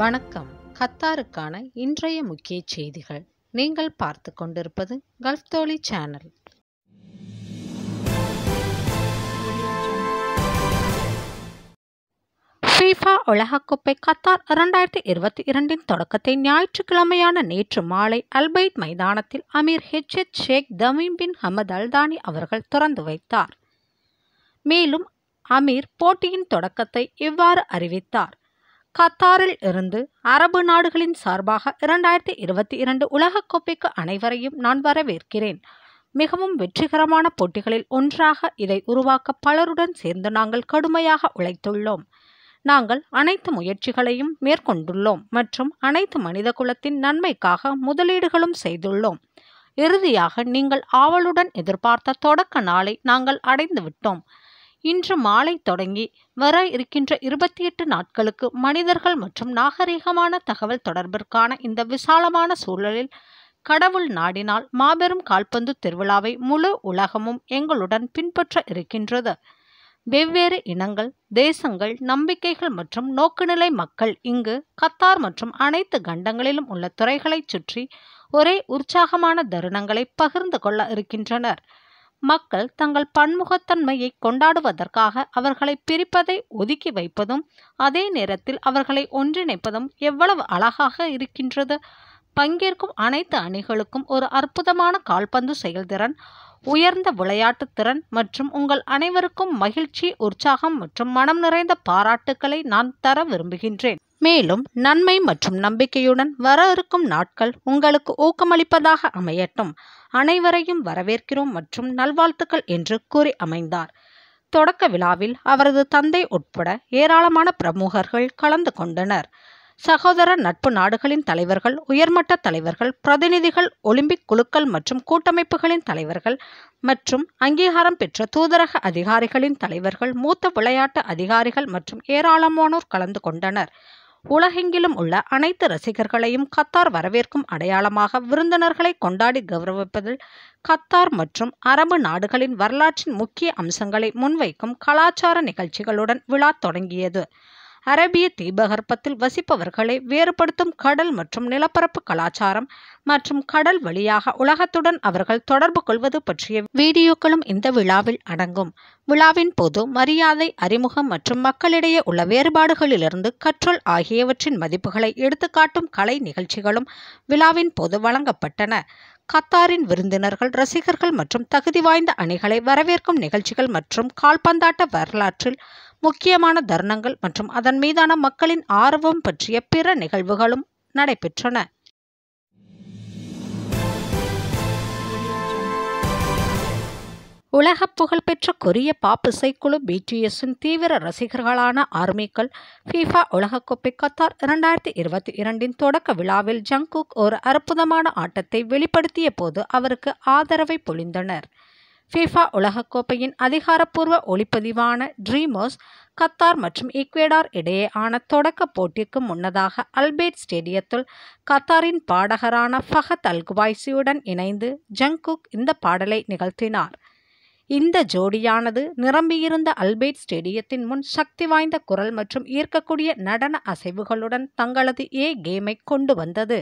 வணக்கம் கத்தாருக்கான இன்றைய முக்கிய செய்திகள் நீங்கள் பார்த்து கொண்டிருப்பது கல்ஃப் தோழி சேனல் ஃபீஃபா உலகக்கோப்பை கத்தார் இரண்டாயிரத்தி இருபத்தி இரண்டின் தொடக்கத்தை ஞாயிற்றுக்கிழமையான நேற்று மாலை அல்பைட் மைதானத்தில் அமீர் ஹெச்எத் Sheikh Tamim bin Hamad Al Thani அவர்கள் திறந்து வைத்தார் மேலும் அமீர் போட்டியின் தொடக்கத்தை இவ்வாறு அறிவித்தார் கத்தாரில் இருந்து அரபு நாடுகளின் சார்பாக இரண்டாயிரத்தி இருபத்தி இரண்டு உலகக்கோப்பைக்கு அனைவரையும் நான் வரவேற்கிறேன் மிகவும் வெற்றிகரமான போட்டிகளில் ஒன்றாக இதை உருவாக்க பலருடன் சேர்ந்து நாங்கள் கடுமையாக உழைத்துள்ளோம் நாங்கள் அனைத்து முயற்சிகளையும் மேற்கொண்டுள்ளோம் மற்றும் அனைத்து மனித குலத்தின் நன்மைக்காக முதலீடுகளும் செய்துள்ளோம் இறுதியாக நீங்கள் ஆவலுடன் எதிர்பார்த்த தொடக்க நாளை நாங்கள் அடைந்து விட்டோம் இன்று மாலை தொடங்கி வர இருக்கின்ற இருபத்தி எட்டு நாட்களுக்கு மனிதர்கள் மற்றும் நாகரிகமான தகவல் தொடர்பிற்கான இந்த விசாலமான சூழலில் கடவுள் நாடினால் மாபெரும் கால்பந்து திருவிழாவை முழு உலகமும் எங்களுடன் பின்பற்ற இருக்கின்றது வெவ்வேறு இனங்கள் தேசங்கள் நம்பிக்கைகள் மற்றும் நோக்குநிலை மக்கள் இங்கு கத்தார் மற்றும் அனைத்து கண்டங்களிலும் உள்ள துறைகளைச் சுற்றி ஒரே உற்சாகமான தருணங்களை பகிர்ந்து கொள்ள இருக்கின்றனர் மக்கள் தங்கள் பன்முகத்தன்மையை கொண்டாடுவதற்காக அவர்களை பிரிப்பதை ஒதுக்கி வைப்பதும் அதே நேரத்தில் அவர்களை ஒன்றிணைப்பதும் எவ்வளவு அழகாக இருக்கின்றது பங்கேற்கும் அனைத்து அணிகளுக்கும் ஒரு அற்புதமான கால்பந்து செயல்திறன் உயர்ந்த விளையாட்டு திறன் மற்றும் உங்கள் அனைவருக்கும் மகிழ்ச்சி உற்சாகம் மற்றும் மனம் நிறைந்த பாராட்டுக்களை நான் தர விரும்புகின்றேன் மேலும் நன்மை மற்றும் நம்பிக்கையுடன் வர இருக்கும் நாட்கள் உங்களுக்கு ஊக்கமளிப்பதாக அமையட்டும் அனைவரையும் வரவேற்கிறோம் மற்றும் நல்வாழ்த்துக்கள் என்று கூறி அமைந்தார் தொடக்க விழாவில் அவரது தந்தை உட்பட ஏராளமான பிரமுகர்கள் கலந்து கொண்டனர் சகோதர நட்பு நாடுகளின் தலைவர்கள் உயர்மட்ட தலைவர்கள் பிரதிநிதிகள் ஒலிம்பிக் குழுக்கள் மற்றும் கூட்டமைப்புகளின் தலைவர்கள் மற்றும் அங்கீகாரம் பெற்ற தூதரக அதிகாரிகளின் தலைவர்கள் மூத்த விளையாட்டு அதிகாரிகள் மற்றும் ஏராளமானோர் கலந்து கொண்டனர் உலகெங்கிலும் உள்ள அனைத்து ரசிகர்களையும் கத்தார் வரவேற்கும் அடையாளமாக விருந்தினர்களை கொண்டாடி கௌரவிப்பதில் கத்தார் மற்றும் அரபு நாடுகளின் வரலாற்றின் முக்கிய அம்சங்களை முன்வைக்கும் கலாச்சார நிகழ்ச்சிகளுடன் விழா தொடங்கியது அரபிய தீபகற்பத்தில் வசிப்பவர்களை வேறுபடுத்தும் கடல் மற்றும் நிலப்பரப்பு கலாச்சாரம் மற்றும் கடல் வழியாக உலகத்துடன் அவர்கள் தொடர்பு கொள்வது பற்றிய வீடியோக்களும் இந்த விழாவில் அடங்கும் விழாவின் போது மரியாதை அறிமுகம் மற்றும் மக்களிடையே உள்ள வேறுபாடுகளிலிருந்து கற்றல் ஆகியவற்றின் மதிப்புகளை எடுத்துக்காட்டும் கலை நிகழ்ச்சிகளும் விழாவின் போது வழங்கப்பட்டன கத்தாரின் விருந்தினர்கள் ரசிகர்கள் மற்றும் தகுதி வாய்ந்த அணிகளை வரவேற்கும் நிகழ்ச்சிகள் மற்றும் கால்பந்தாட்ட வரலாற்றில் முக்கியமான தருணங்கள் மற்றும் அதன் மீதான மக்களின் ஆர்வம் பற்றிய பிற நிகழ்வுகளும் நடைபெற்றன உலக புகழ்பெற்ற கொரிய பாப் இசைக்குழு பிடிஎஸின் தீவிர ரசிகர்களான ஆர்மிக்கள் ஃபீஃபா உலகக்கோப்பை கத்தார் இரண்டாயிரத்தி இருபத்தி இரண்டின் தொடக்க விழாவில் ஜங்குக் ஒரு அற்புதமான ஆட்டத்தை வெளிப்படுத்திய போது அவருக்கு ஆதரவை பொழிந்தனர் ஃபீஃபா உலகக்கோப்பையின் அதிகாரப்பூர்வ ஒளிப்பதிவான ட்ரீமர்ஸ் கத்தார் மற்றும் ஈக்வேடார் இடையே ஆன தொடக்க போட்டிக்கு முன்னதாக அல்பேட் ஸ்டேடியத்தில் கத்தாரின் பாடகரான ஃபஹத் அல்குவாய்சியுடன் இணைந்து ஜங்குக் இந்த பாடலை நிகழ்த்தினார் இந்த ஜோடியானது நிரம்பியிருந்த அல்பேட் ஸ்டேடியத்தின் முன் சக்தி வாய்ந்த குரல் மற்றும் ஈர்க்கக்கூடிய நடன அசைவுகளுடன் தங்களது ஏ கேமை கொண்டு வந்தது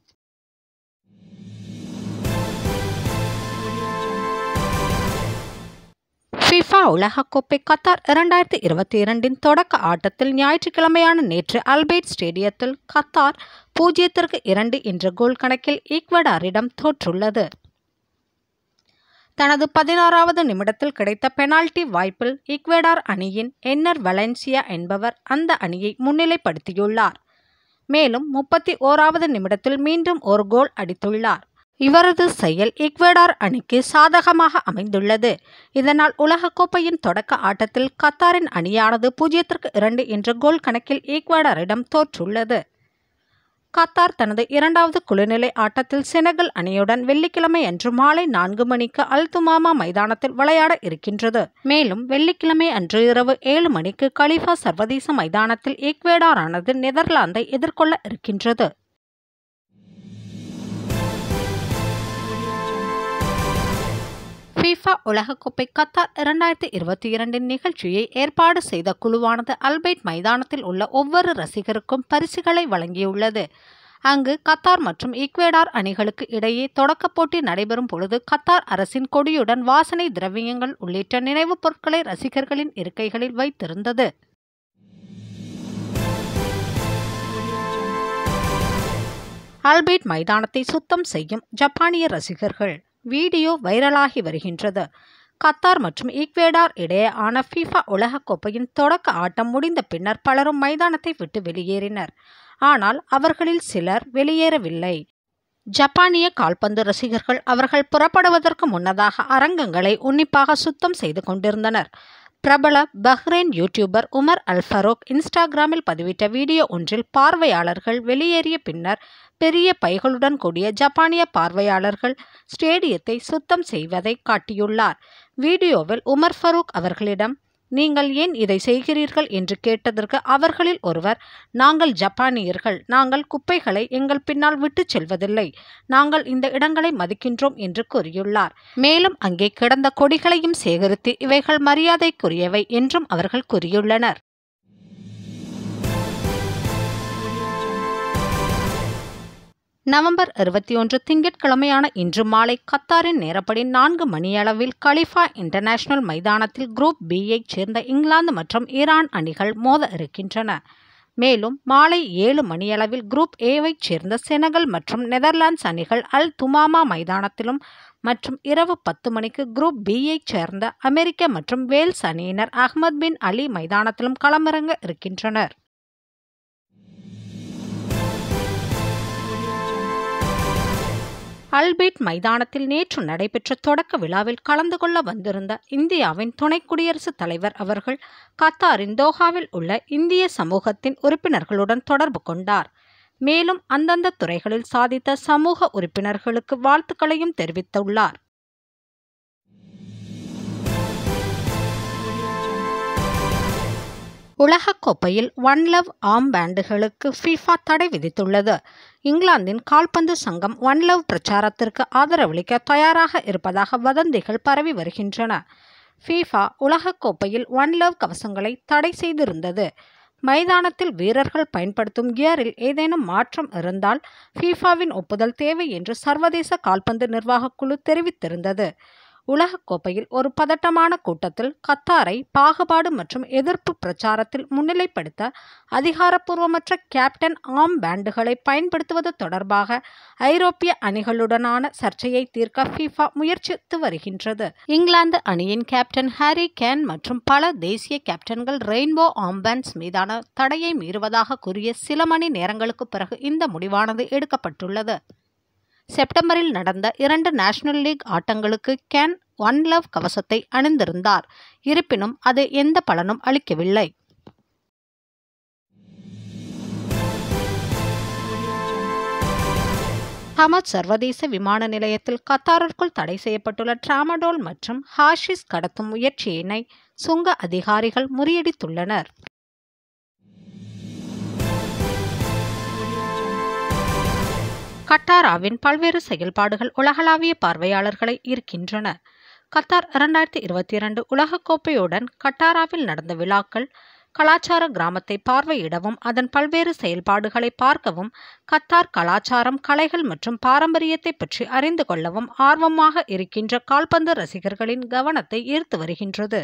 ஃபிஃபா உலகக்கோப்பை கத்தார் இரண்டாயிரத்தி இருபத்தி இரண்டின் தொடக்க ஆட்டத்தில் ஞாயிற்றுக்கிழமையான நேற்று அல்பேட் ஸ்டேடியத்தில் கத்தார் பூஜ்ஜியத்திற்கு இரண்டு என்ற கோல் கணக்கில் ஈக்வடாரிடம் தோற்றுள்ளது தனது பதினாறாவது நிமிடத்தில் கிடைத்த பெனால்டி வாய்ப்பில் ஈக்வடார் அணியின் என்னர் வலன்சியா என்பவர் அந்த அணியை முன்னிலைப்படுத்தியுள்ளார் மேலும் முப்பத்தி ஓராவது நிமிடத்தில் மீண்டும் ஒரு கோல் அடித்துள்ளார் இவரது செயல் ஈக்வடார் அணிக்கு சாதகமாக அமைந்துள்ளது இதனால் உலகக்கோப்பையின் தொடக்க ஆட்டத்தில் கத்தாரின் அணியானது பூஜ்ஜியத்திற்கு இரண்டு என்ற கோல் கணக்கில் ஈக்வடாரிடம் தோற்றுள்ளது கத்தார் தனது இரண்டாவது குழுநிலை ஆட்டத்தில் செனகல் அணியுடன் வெள்ளிக்கிழமை அன்று மாலை நான்கு மணிக்கு அல்துமாமா மைதானத்தில் விளையாட இருக்கின்றது மேலும் வெள்ளிக்கிழமை அன்று இரவு ஏழு மணிக்கு கலிஃபா சர்வதேச மைதானத்தில் ஈக்வேடார் ஆனது நெதர்லாந்தை எதிர்கொள்ள இருக்கின்றது ஃபீஃபா உலகக்கோப்பை கத்தார் இரண்டாயிரத்தி இருபத்தி இரண்டின் நிகழ்ச்சியை ஏற்பாடு செய்த குழுவானது அல்பைட் மைதானத்தில் உள்ள ஒவ்வொரு ரசிகருக்கும் பரிசுகளை வழங்கியுள்ளது அங்கு கத்தார் மற்றும் ஈக்வேடார் அணிகளுக்கு இடையே தொடக்கப் போட்டி நடைபெறும் பொழுது கத்தார் அரசின் கொடியுடன் வாசனை திரவியங்கள் உள்ளிட்ட நினைவுப் பொருட்களை ரசிகர்களின் இருக்கைகளில் வைத்திருந்தது அல்பைட் மைதானத்தை சுத்தம் செய்யும் ஜப்பானிய ரசிகர்கள் வீடியோ வைரலாகி வருகின்றது கத்தார் மற்றும் ஈக்வேடார் இடையேயான ஃபீஃபா உலகக்கோப்பையின் தொடக்க ஆட்டம் முடிந்த பின்னர் பலரும் மைதானத்தை விட்டு வெளியேறினர் ஆனால் அவர்களில் சிலர் வெளியேறவில்லை ஜப்பானிய கால்பந்து ரசிகர்கள் அவர்கள் புறப்படுவதற்கு முன்னதாக அரங்கங்களை உன்னிப்பாக சுத்தம் செய்து கொண்டிருந்தனர் பிரபல Bahrain YouTuber Omar Al Farooq இன்ஸ்டாகிராமில் பதிவிட்ட வீடியோ ஒன்றில் பார்வையாளர்கள் வெளியேறிய பின்னர் பெரிய பைகளுடன் கூடிய ஜப்பானிய பார்வையாளர்கள் ஸ்டேடியத்தை சுத்தம் செய்வதை காட்டியுள்ளார் வீடியோவில் உமர் ஃபரூக் அவர்களிடம் நீங்கள் ஏன் இதை செய்கிறீர்கள் என்று கேட்டதற்கு அவர்களில் ஒருவர் நாங்கள் ஜப்பானியர்கள் நாங்கள் குப்பைகளை எங்கள் பின்னால் விட்டு செல்வதில்லை நாங்கள் இந்த இடங்களை மதிக்கின்றோம் என்று கூறியுள்ளார் மேலும் அங்கே கிடந்த கொடிகளையும் சேகரித்து இவைகள் மரியாதைக்குரியவை என்றும் அவர்கள் கூறியுள்ளனர் நவம்பர் இருபத்தி ஒன்று திங்கட்கிழமையான இன்று மாலை கத்தாரின் நேரப்படி நான்கு மணியளவில் கலிஃபா இன்டர்நேஷனல் மைதானத்தில் குரூப் பியைச் சேர்ந்த இங்கிலாந்து மற்றும் ஈரான் அணிகள் மோத இருக்கின்றன மேலும் மாலை ஏழு மணியளவில் குரூப் ஏவைச் சேர்ந்த செனகல் மற்றும் நெதர்லாண்ட்ஸ் அணிகள் அல் துமாமா மைதானத்திலும் மற்றும் இரவு பத்து மணிக்கு குரூப் பியைச் சேர்ந்த அமெரிக்க மற்றும் வேல்ஸ் அணியினர் அஹ்மத் பின் அலி மைதானத்திலும் களமிறங்க இருக்கின்றனர் அல்பேட் மைதானத்தில் நேற்று நடைபெற்ற தொடக்க விழாவில் கலந்து கொள்ள வந்திருந்த இந்தியாவின் துணை குடியரசுத் தலைவர் அவர்கள் கத்தாரின் தோஹாவில் உள்ள இந்திய சமூகத்தின் உறுப்பினர்களுடன் தொடர்பு கொண்டார் மேலும் அந்தந்த துறைகளில் சாதித்த சமூக உறுப்பினர்களுக்கு வாழ்த்துக்களையும் தெரிவித்துள்ளார் உலகக்கோப்பையில் ஒன் லவ் ஆம் பேண்டுகளுக்கு ஃபீஃபா தடை விதித்துள்ளது இங்கிலாந்தின் கால்பந்து சங்கம் ஒன் லவ் பிரச்சாரத்திற்கு ஆதரவளிக்க தயாராக இருப்பதாக வதந்திகள் பரவி வருகின்றன ஃபீஃபா உலகக்கோப்பையில் ஒன் லவ் கவசங்களை தடை செய்திருந்தது மைதானத்தில் வீரர்கள் பயன்படுத்தும் கியரில் ஏதேனும் மாற்றம் இருந்தால் ஃபீஃபாவின் ஒப்புதல் தேவை என்று சர்வதேச கால்பந்து நிர்வாகக் குழு தெரிவித்திருந்தது உலகக்கோப்பையில் ஒரு பதட்டமான கூட்டத்தில் கத்தாரை பாகுபாடு மற்றும் எதிர்ப்பு பிரச்சாரத்தில் முன்னிலைப்படுத்த அதிகாரப்பூர்வமற்ற கேப்டன் ஆம் பேண்டுகளை பயன்படுத்துவது தொடர்பாக ஐரோப்பிய அணிகளுடனான சர்ச்சையை தீர்க்க ஃபீஃபா முயற்சித்து வருகின்றது இங்கிலாந்து அணியின் கேப்டன் ஹாரி கேன் மற்றும் பல தேசிய கேப்டன்கள் ரெயின்போ ஆம்பேண்ட்ஸ் மீதான தடையை மீறுவதாக கூறிய சில மணி நேரங்களுக்கு பிறகு இந்த முடிவானது எடுக்கப்பட்டுள்ளது செப்டம்பரில் நடந்த இரண்டு நேஷனல் லீக் ஆட்டங்களுக்கு கேன் ஒன் லவ் கவசத்தை அணிந்திருந்தார் இருப்பினும் அது எந்த பலனும் அளிக்கவில்லை ஹமத் சர்வதேச விமான நிலையத்தில் கத்தாரிற்குள் தடை செய்யப்பட்டுள்ள டிராமடோல் மற்றும் ஹாஷிஸ் கடத்தும் முயற்சியினை சுங்க அதிகாரிகள் முறியடித்துள்ளனர் கட்டாராவின் பல்வேறு செயல்பாடுகள் உலகளாவிய பார்வையாளர்களை ஈர்க்கின்றன கத்தார் இரண்டாயிரத்தி இருபத்தி இரண்டு உலகக்கோப்பையுடன் கட்டாராவில் நடந்த விழாக்கள் கலாச்சார கிராமத்தை பார்வையிடவும் அதன் பல்வேறு செயல்பாடுகளை பார்க்கவும் கத்தார் கலாச்சாரம் கலைகள் மற்றும் பாரம்பரியத்தை பற்றி அறிந்து கொள்ளவும் ஆர்வமாக இருக்கின்ற கால்பந்து ரசிகர்களின் கவனத்தை ஈர்த்து வருகின்றது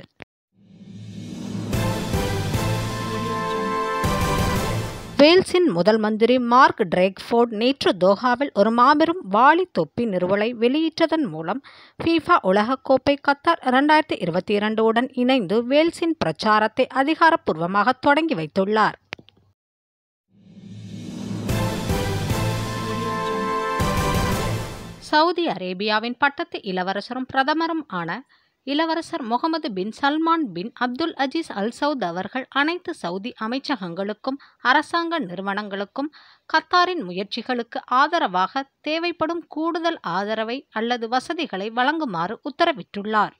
வேல்ஸின் முதல் மந்திரி மார்க் டிரேக்ஃபோர்ட் நேற்று தோஹாவில் ஒரு மாபெரும் வாளி தொப்பி நிறுவலை வெளியிட்டதன் மூலம் ஃபீஃபா உலகக்கோப்பை கத்தார் இரண்டாயிரத்தி இருபத்தி இரண்டு உடன் இணைந்து வேல்ஸின் பிரச்சாரத்தை அதிகாரப்பூர்வமாக தொடங்கி வைத்துள்ளார் சவுதி அரேபியாவின் பட்டத்து இளவரசரும் பிரதமரும் ஆன இளவரசர் Mohammed bin Salman bin Abdul Aziz Al Saud அவர்கள் அனைத்து சவுதி அமைச்சகங்களுக்கும் அரசாங்க நிறுவனங்களுக்கும் கத்தாரின் முயற்சிகளுக்கு ஆதரவாக தேவைப்படும் கூடுதல் ஆதரவை அல்லது வசதிகளை வழங்குமாறு உத்தரவிட்டுள்ளார்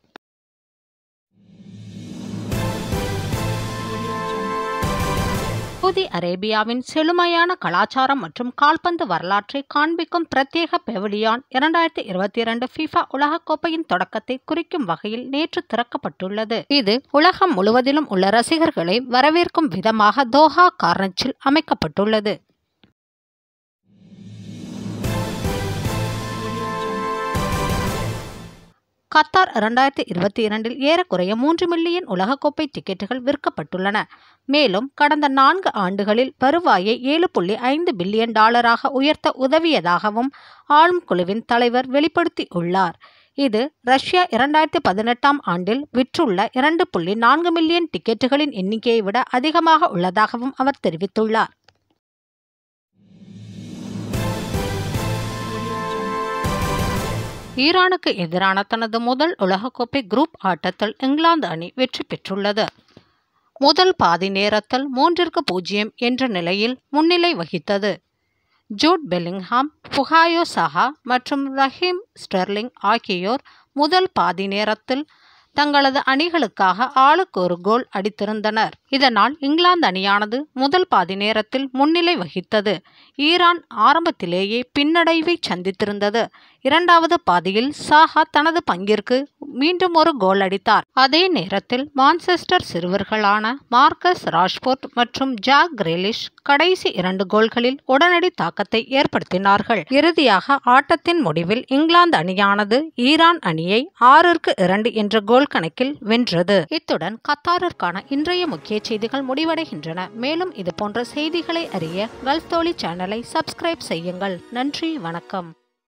சவுதி அரேபியாவின் செழுமையான கலாச்சாரம் மற்றும் கால்பந்து வரலாற்றை காண்பிக்கும் பிரத்யேக பெவிலியான் இரண்டாயிரத்தி இருபத்தி இரண்டு ஃபிஃபா உலகக்கோப்பையின் தொடக்கத்தை குறிக்கும் வகையில் நேற்று திறக்கப்பட்டுள்ளது இது உலகம் முழுவதிலும் உள்ள ரசிகர்களை வரவேற்கும் விதமாக தோஹா கார்னச்சில் அமைக்கப்பட்டுள்ளது கத்தார் இரண்டாயிரத்தி இருபத்தி இரண்டில் ஏறக்குறைய மூன்று மில்லியன் உலகக்கோப்பை டிக்கெட்டுகள் விற்கப்பட்டுள்ளன மேலும் கடந்த நான்கு ஆண்டுகளில் வருவாயை ஏழு புள்ளி ஐந்து பில்லியன் டாலராக உயர்த்த உதவியதாகவும் ஆளும் குழுவின் தலைவர் வெளிப்படுத்தியுள்ளார் இது ரஷ்யா இரண்டாயிரத்தி பதினெட்டாம் ஆண்டில் விற்றுள்ள இரண்டு புள்ளி நான்கு மில்லியன் டிக்கெட்டுகளின் எண்ணிக்கையை விட அதிகமாக உள்ளதாகவும் அவர் தெரிவித்துள்ளார் ஈரானுக்கு எதிரான தனது முதல் உலகக்கோப்பை குரூப் ஆட்டத்தில் இங்கிலாந்து அணி வெற்றி பெற்றுள்ளது முதல் பாதி நேரத்தில் மூன்றிற்கு பூஜ்ஜியம் என்ற நிலையில் முன்னிலை வகித்தது ஜூட் பெல்லிங்ஹாம் புகாயோ சஹா மற்றும் ரஹீம் ஸ்டெர்லிங் ஆகியோர் முதல் பாதி நேரத்தில் தங்களது அணிகளுக்காக ஆளுக்கு ஒரு கோல் அடித்திருந்தனர் இதனால் இங்கிலாந்து அணியானது முதல் பாதி நேரத்தில் முன்னிலை வகித்தது ஈரான் ஆரம்பத்திலேயே பின்னடைவை சந்தித்திருந்தது இரண்டாவது பாதியில் சாஹா தனது பங்கிற்கு மீண்டும் ஒரு கோல் அடித்தார் அதே நேரத்தில் மான்செஸ்டர் சிறுவர்களான மார்க்கஸ் ராஷ்போர்ட் மற்றும் ஜாக் கிரேலிஷ் கடைசி இரண்டு கோல்களில் உடனடி தாக்கத்தை ஏற்படுத்தினார்கள் இறுதியாக ஆட்டத்தின் முடிவில் இங்கிலாந்து அணியானது ஈரான் அணியை ஆறிற்கு இரண்டு என்ற கோல் கணக்கில் வென்றது இத்துடன் கத்தாரிற்கான இன்றைய முக்கிய செய்திகள் முடிவடைகின்றன மேலும் இது போன்ற செய்திகளை அறிய கல்ஃப் தோழி சேனலை சப்ஸ்கிரைப் செய்யுங்கள் நன்றி வணக்கம்